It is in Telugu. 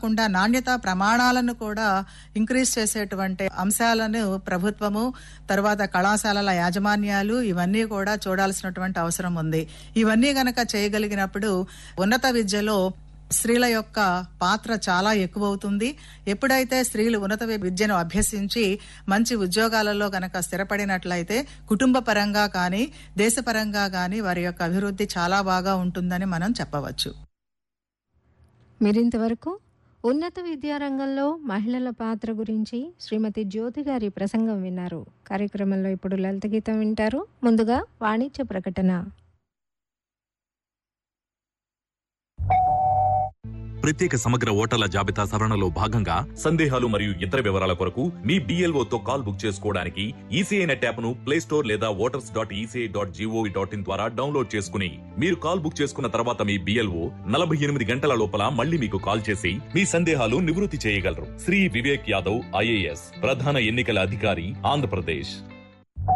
కాకుండా నాణ్యత ప్రమాణాలను కూడా ఇంక్రీజ్ చేసేటువంటి అంశాలను ప్రభుత్వము తర్వాత కళాశాలల యాజమాన్యాలు ఇవన్నీ కూడా చూడాల్సినటువంటి అవసరం ఉంది ఇవన్నీ గనక చేయగలిగినప్పుడు ఉన్నత విద్యలో స్త్రీల యొక్క పాత్ర చాలా ఎక్కువ అవుతుంది ఎప్పుడైతే స్త్రీలు ఉన్నత విద్యను అభ్యసించి మంచి ఉద్యోగాలలో గనక స్థిరపడినట్లయితే కుటుంబ పరంగా కానీ దేశపరంగా కానీ వారి యొక్క అభివృద్ధి చాలా బాగా ఉంటుందని మనం చెప్పవచ్చు మీరింతవరకు ఉన్నత విద్యారంగంలో మహిళల పాత్ర గురించి శ్రీమతి జ్యోతి గారి ప్రసంగం విన్నారు కార్యక్రమంలో ఇప్పుడు లలిత గీతం వింటారు ముందుగా వాణిజ్య ప్రకటన ప్రత్యేక సమగ్ర ఓటర్ల జాబితా సవరణలో భాగంగా సందేహాలు మరియు ఇతర వివరాల కొరకు మీ BLO తో కాల్ బుక్ చేసుకోవడానికి ఈసీఐ నెట్ యాప్ ను ప్లే స్టోర్ లేదా voters dot ECI dot gov dot in ద్వారా డౌన్లోడ్ చేసుకుని మీరు కాల్ బుక్ చేసుకున్న తర్వాత మీ బిఎల్ఓ నలభై ఎనిమిది గంటల లోపల మళ్ళీ మీకు కాల్ చేసి మీ సందేహాలు నివృత్తి చేయగలరు శ్రీ వివేక్ యాదవ్ ఐఏఎస్ ప్రధాన ఎన్నికల అధికారి ఆంధ్రప్రదేశ్